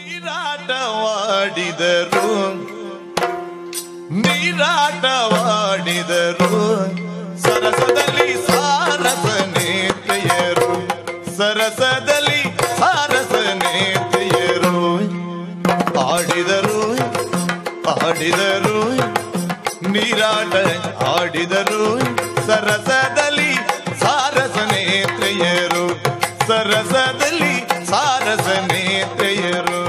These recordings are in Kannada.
ನೀರಾಟವಾಡಿದರು ನೀರಾಟವಾಡಿದರು ಸರಸದಲ್ಲಿ ಸಾರಸ ನೇತ್ರೆಯರು ಸರಸದಲ್ಲಿ ಸಾರಸ ನೇತ್ರೆಯರು ಆಡಿದರು ಆಡಿದರು ನೀರಾಟ ಆಡಿದರು ಸರಸದಲ್ಲಿ ಸಾರಸ ನೇತ್ರೆಯರು ಸರಸದಲ್ಲಿ ಸಾರಸ ನೇತ್ರೆಯರು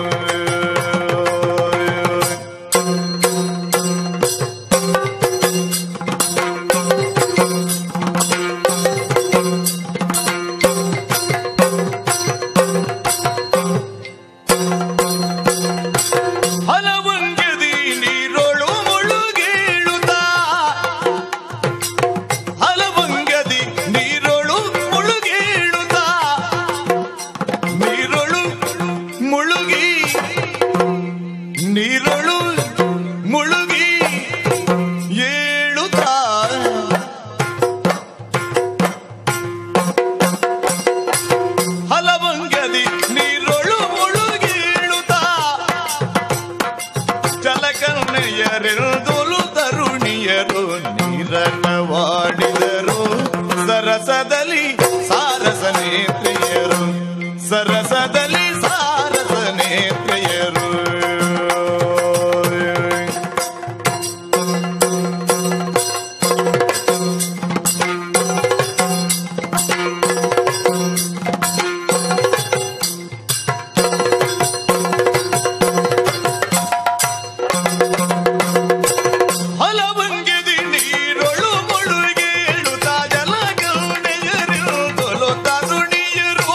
ಹಲವಂಗದಿ ನೀರೊಳು ಮುಳುಗೇಳುತ್ತಾ ಹಲವಂಗದಿ ನೀರೊಳು ಮುಳುಗೇಳುತ್ತಾ ನೀರೊಳು ಮುಳುಗಿ ನೀರೊಳು ಮುಳುಗಿ ಏಳುತ್ತಾ ಹಲವಂಗದಿ ನೀರೊಳು ಮುಳುಗೇಳುತ್ತಾ ಜಲಕರ್ಣೆಯರೆದುಲು ತರುಣಿಯರು ನೀರನ್ನವಾಡಿದರು ಸರಸದಲ್ಲಿ ಸಾರಸ ನೇತ್ರಿಯರು ಸರಸದಲ್ಲಿ ಸಾರಸ ನೇತ್ರಿಯರು ಹಲವಂಗೆದಿ ನೀರೊಳು ಮುಳುಗೇಳುತ್ತಾ ಜಲಗೌಣೆಯರು ತರುಣಿಯರು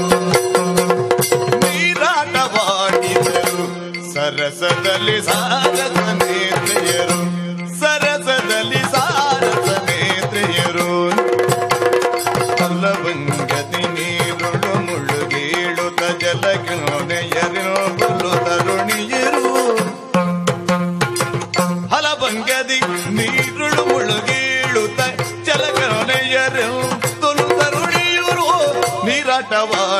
ನೀರಾಟವಾಡಿದರು ಸರಸದಲ್ಲಿ ಸಾರಸ ನೇತ್ರೆಯರು ಸರಸದಲ್ಲಿ ಸಾರಸ ನೇತ್ರೆಯರು ಹಲವಂಗದಿ ನೀರುಳು ಮುಳುಗೇಳುತ್ತ ಜಲಗೌಣೆಯರು ತರುಣಿಯರು ಹಲವಂಗದಿ ನೀರುಳು ಮುಳುಗೀಳುತ್ತ ಜಲಗಣೆಯರು ತುಲು ತರುಣಿಯರು ನೀರಾಟವಾ